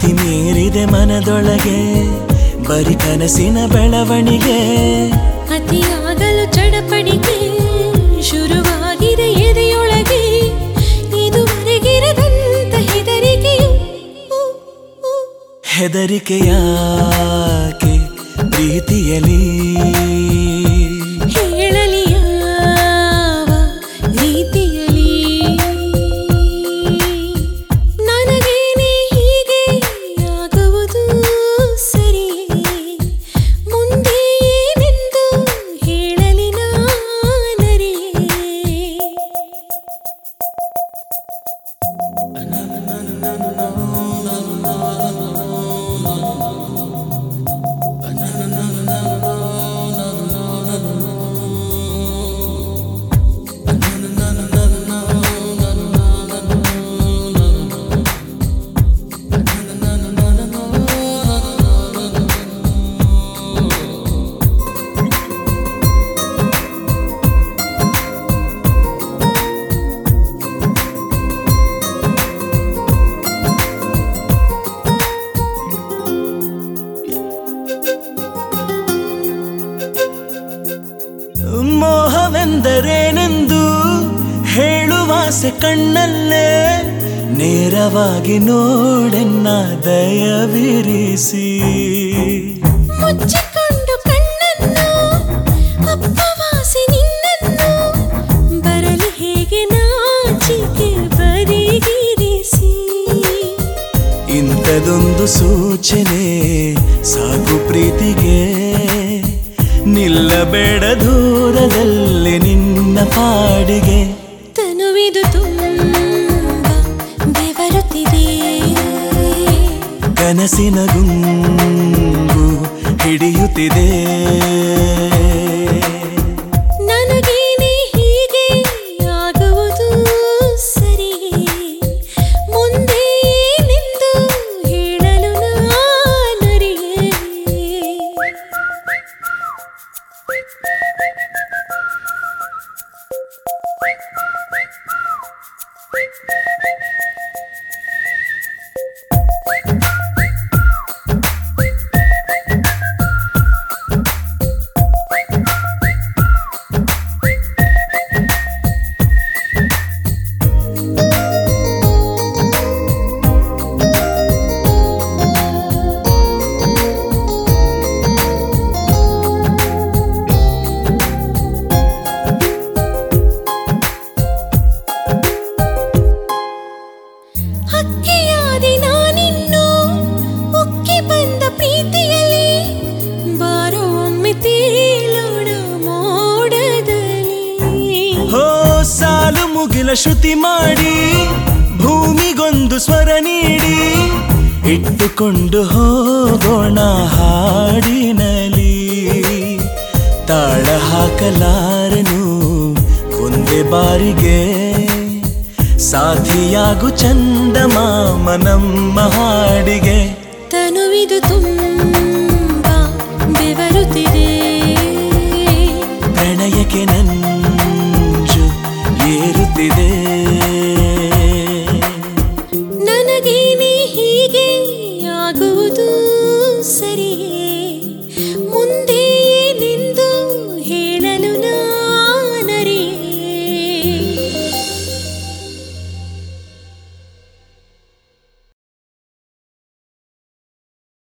ಮಿತಿ ಮೀರಿದೆ ಮನದೊಳಗೆ ಬರಿ ಕನಸಿನ ಬೆಳವಣಿಗೆ ಅತಿಯಾಗಲು ಚಡಪಡಿಕೆ ಶುರುವಾಗಿದೆ ಎದೆಯೊಳಗೆ ಇದುವರೆಗಿರದಂತ ಹೆದರಿಕೆಯು ಊ, ಊ. ಹೆದರಿಕೆಯಾಕೆ ಪ್ರೀತಿಯಲಿ ಹೇಳಲಿ ಯಾವ ರೀತಿಯಲಿ ನನಗೇನೆ ಹೀಗೆ ಆಗುವುದು ಸರಿಯೇ ಮುಂದೆ ಏನೆಂದು ಹೇಳಲಿ ನಾನರಿಯೇ ಮೋಹವೆಂದರೇನೆಂದು ಹೇಳುವಾಸೆ ಕಣ್ಣಲ್ಲೇ ನೇರವಾಗಿ ನೋಡೆನ್ನ ದಯವಿರಿಸಿ ಮುಚ್ಚಿಕೊಂಡು ಕಣ್ಣನ್ನು ಅಪ್ಪವಾಸಿ ನಿನ್ನನ್ನು ಬರಲಿ ಹೇಗೆ ನಾಚಿಕೆ ಬರಿಗಿರಿಸಿ ಇಂಥದೊಂದು ಸೂಚನೆ ಸಾಕು ಪ್ರೀತಿಗೆ ನಿಲ್ಲಬೇಡ ದೂರದಲ್ಲಿ ನಿನ್ನ ಪಾಡಿಗೆ ತನುವಿದು ತುಂಬ ಬೆವರುತ್ತಿದೆ ಕನಸಿನ ಗುಂಗು ಹಿಡಿಯುತ್ತಿದೆ ನನಗೇನೆ ಹೀಗೆ ಆಗುವುದು ಸರಿಯೇ ಮುಂದೆ ಏನೆಂದು ಹೇಳಲು ನಾನರಿಯೇ ಹಕ್ಕಿಯಾದೆ ನಾನಿನ್ನು ಉಕ್ಕಿ ಬಂದ ಪ್ರೀತಿಯಲ್ಲಿ ಬಾರೋ ಒಮ್ಮೆ ತೇಲೋಣ ಮೋಡದಲ್ಲಿ ಹೋ ಸಾಲು ಮುಗಿಲ ಶ್ರುತಿ ಮಾಡಿ ಭೂಮಿಗೊಂದು ಸ್ವರ ನೀಡಿ ಇಟ್ಟುಕೊಂಡು ಹೋಗೋಣ ಹಾಡಿನಲಿ ತಾಳ ಹಾಕಲಾರನು ಒಂದೇ ಬಾರಿಗೆ ಸಾಥಿಯಾಗು ಚಂದ ಮಾಮ ನಮ್ಮ ಹಾಡಿಗೆ ತನುವಿದು ತುಂಬ ಬೆವರುತ್ತಿದೆ ಪ್ರಣಯಕ್ಕೆ ನಂಜು ಏರುತ್ತಿದೆ ನನಗೇನೆ ಹೀಗೆ ಆಗುವುದು ಸರಿಯೇ